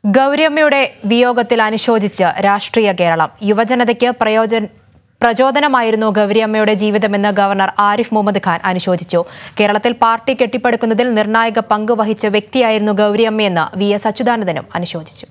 ഗൗരിയമ്മയുടെ വിയോഗത്തിൽ അനുശോചിച്ച് രാഷ്ട്രീയ കേരളം യുവജനതയ്ക്ക് പ്രയോജന പ്രചോദനമായിരുന്നു ഗൗരിയമ്മയുടെ ജീവിതമെന്ന് ഗവർണർ ആരിഫ് മുഹമ്മദ് ഖാൻ അനുശോചിച്ചു കേരളത്തിൽ പാർട്ടി കെട്ടിപ്പടുക്കുന്നതിൽ നിർണായക പങ്ക് വഹിച്ച വ്യക്തിയായിരുന്നു ഗൗരിയമ്മയെന്ന് വി എസ് അച്യുതാനന്ദനും അനുശോചിച്ചു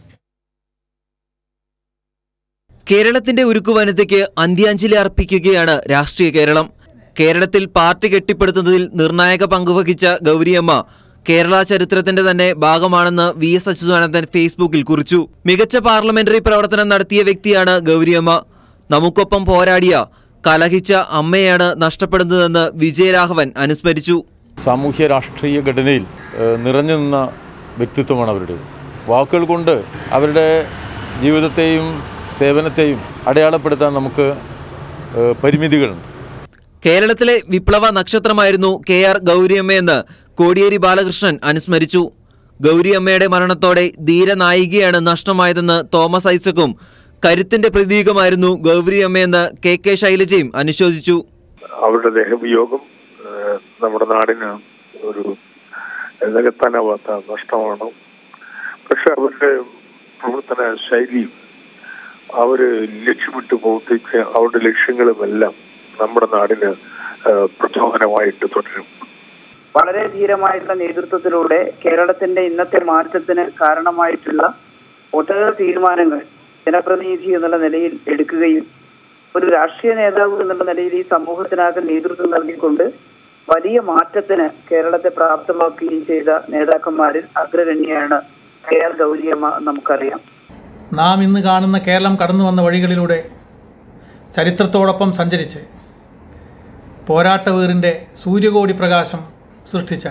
കേരളത്തിന്റെ ഉരുക്കു വനിതയ്ക്ക് അന്ത്യാഞ്ജലി അർപ്പിക്കുകയാണ് രാഷ്ട്രീയ കേരളം കേരളത്തിൽ പാർട്ടി കെട്ടിപ്പടുത്തുന്നതിൽ നിർണായക പങ്കുവഹിച്ച ഗൗരിയമ്മ കേരള ചരിത്രത്തിന്റെ തന്നെ ഭാഗമാണെന്ന് വി എസ് അച്യുതാനന്ദൻ ഫേസ്ബുക്കിൽ കുറിച്ചു മികച്ച പാർലമെന്ററി പ്രവർത്തനം നടത്തിയ വ്യക്തിയാണ് ഗൗരിയമ്മ നമുക്കൊപ്പം പോരാടിയ കലഹിച്ച അമ്മയാണ് നഷ്ടപ്പെടുന്നതെന്ന് വിജയരാഘവൻ അനുസ്മരിച്ചു സാമൂഹ്യ രാഷ്ട്രീയ ഘടനയിൽ ഏഹ്, നിറഞ്ഞു നിന്ന വ്യക്തിത്വമാണ് അവരുടെ വാക്കുകൾ കൊണ്ട് അവരുടെ ജീവിതത്തെയും സേവനത്തെയും അടയാളപ്പെടുത്താൻ നമുക്ക് ഏഹ്, പരിമിതികളുണ്ട് കേരളത്തിലെ വിപ്ലവ നക്ഷത്രമായിരുന്നു കെ ആർ ഗൗരിയമ്മയെന്ന് കോടിയേരി ബാലകൃഷ്ണൻ അനുസ്മരിച്ചു ഗൗരിയമ്മയുടെ മരണത്തോടെ ധീരനായികയാണ് നഷ്ടമായതെന്ന് തോമസ് ഐസക്കും കരുത്തിന്റെ പ്രതീകമായിരുന്നു ഗൗരിയമ്മയെന്ന് കെ കെ ശൈലജയും അനുശോചിച്ചു അവരുടെ ദേഹവിയോഗം ഏഹ്, നമ്മുടെ നാടിന് ഒരു നികത്താനാവാത്ത നഷ്ടമാണ് പക്ഷെ അവരുടെ പ്രവർത്തന ശൈലിയും അവര് ലക്ഷ്യമിട്ട് പ്രവർത്തിച്ച അവരുടെ ലക്ഷ്യങ്ങളുമെല്ലാം നമ്മുടെ നാടിന് ഏഹ്, പ്രചോദനമായിട്ട് തുടരും വളരെ ധീരമായിട്ടുള്ള നേതൃത്വത്തിലൂടെ കേരളത്തിന്റെ ഇന്നത്തെ മാറ്റത്തിന് കാരണമായിട്ടുള്ള ഒട്ടേറെ തീരുമാനങ്ങൾ ജനപ്രതിനിധി എന്നുള്ള നിലയിൽ എടുക്കുകയും ഒരു രാഷ്ട്രീയ നേതാവ് എന്നുള്ള നിലയിൽ ഈ സമൂഹത്തിനാകെ നേതൃത്വം നൽകിക്കൊണ്ട് വലിയ മാറ്റത്തിന് കേരളത്തെ പ്രാപ്തമാക്കുകയും ചെയ്ത നേതാക്കന്മാരിൽ അഗ്രഗണ്യാണ് കെ ആർ ഗൗരിയമ്മ നമുക്കറിയാം നാം ഇന്ന് കാണുന്ന കേരളം കടന്നു വന്ന വഴികളിലൂടെ ചരിത്രത്തോടൊപ്പം സഞ്ചരിച്ച് പോരാട്ടവീറിൻ്റെ സൂര്യകോടി പ്രകാശം സൃഷ്ടിച്ച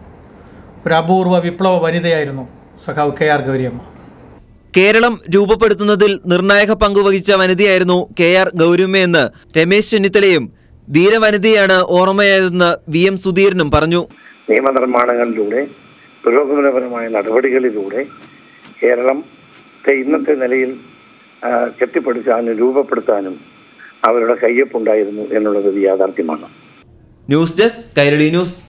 ഒരു അപൂർവ വിപ്ലവ വനിതയായിരുന്നു സഖാവ് കെ ആർ ഗൗരിയമ്മ കേരളം രൂപപ്പെടുത്തുന്നതിൽ നിർണായക പങ്കുവഹിച്ച വനിതയായിരുന്നു കെ ആർ ഗൗരിയമ്മയെന്ന് രമേശ് ചെന്നിത്തലയും ധീരവനിതയാണ് ഓർമ്മയായതെന്ന് വി എം സുധീരനും പറഞ്ഞു നിയമനിർമ്മാണങ്ങളിലൂടെ പുരോഗമനപരമായ നടപടികളിലൂടെ കേരളത്തെ ഇന്നത്തെ നിലയിൽ ആ, കെട്ടിപ്പടുക്കാനും രൂപപ്പെടുത്താനും അവരുടെ കയ്യൊപ്പുണ്ടായിരുന്നു എന്നുള്ളത് ഒരു യാഥാർത്ഥ്യമാണ് ന്യൂസ് ഡെസ്ക് കൈരളി ന്യൂസ്